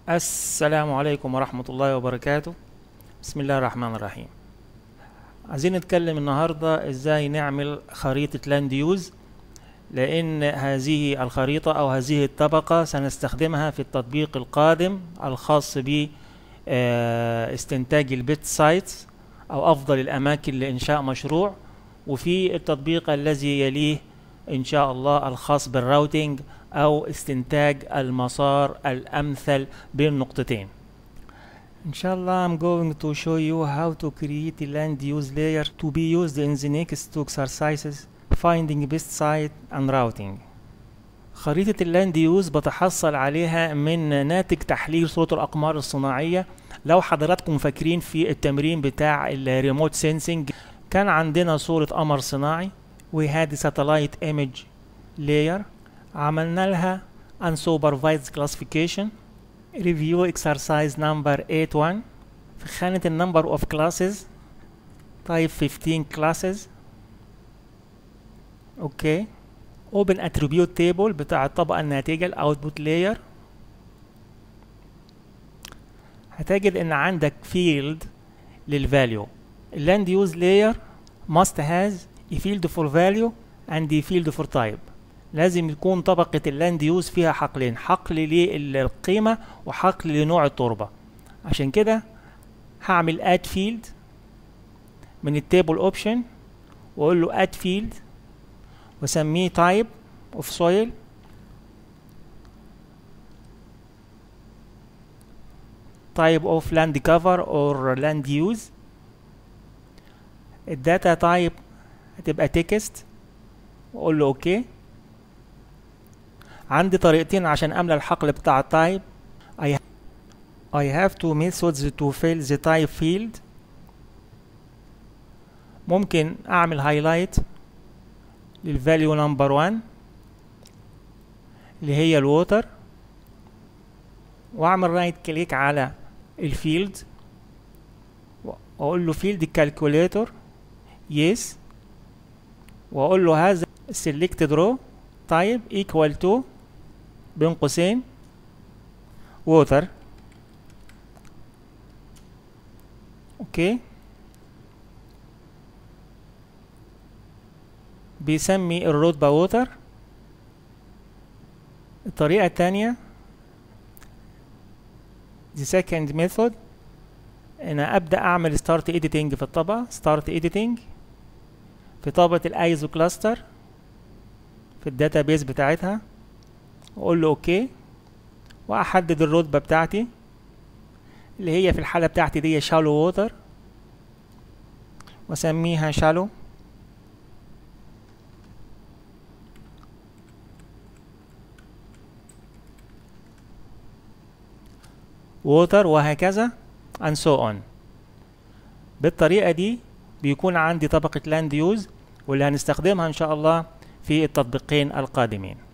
السلام عليكم ورحمة الله وبركاته بسم الله الرحمن الرحيم عايزين نتكلم النهاردة ازاي نعمل خريطة لاند يوز لان هذه الخريطة او هذه الطبقة سنستخدمها في التطبيق القادم الخاص ب آه، استنتاج البيت سايتس او افضل الاماكن لانشاء مشروع وفي التطبيق الذي يليه ان شاء الله الخاص بالراوتينج او استنتاج المسار الامثل بين نقطتين ان شاء الله I'm going to show you how to create a land use layer to be used in the next two exercises finding best site and routing خريطة اللاند يوز بتحصل عليها من ناتج تحليل صورة الأقمار الصناعية لو حضراتكم فاكرين في التمرين بتاع الريموت سينسينج كان عندنا صورة قمر صناعي we had satellite image layer عملنا لها unsupervised classification review exercise number 81 في خانة number of classes type 15 classes اوكي open attribute table بتاع الطبقة الناتجة ال output layer هتجد ان عندك field للفاليو اللاند يوز layer must has a field for value and a field for type لازم يكون طبقة اللاند يوز فيها حقلين حقل للقيمة وحقل لنوع التربة عشان كده هعمل add field من التيبل اوبشن واقول له add field واسميه type of soil type of land cover or land use الداتا تايب هتبقى تكست واقول له اوكي عندي طريقتين عشان املى الحقل بتاع التايب I, I have two methods to fill the type field ممكن اعمل هايلايت للفاليو نمبر 1 اللي هي الووتر واعمل رايت كليك على الفيلد واقول له فيلد كالكوليتور يس واقول له هذا selected row type equal to بين قوسين water اوكي بيسمي الرتبة ووتر الطريقة التانية the second method انا ابدا اعمل start editing في الطبقة start editing في طبقة الايزو كلاستر في الداتابيز بتاعتها واقول له اوكي واحدد الرتبة بتاعتي اللي هي في الحالة بتاعتي دي شالو ووتر واسميها شالو ووتر وهكذا and so on بالطريقة دي بيكون عندي طبقة لاند يوز واللي هنستخدمها ان شاء الله في التطبيقين القادمين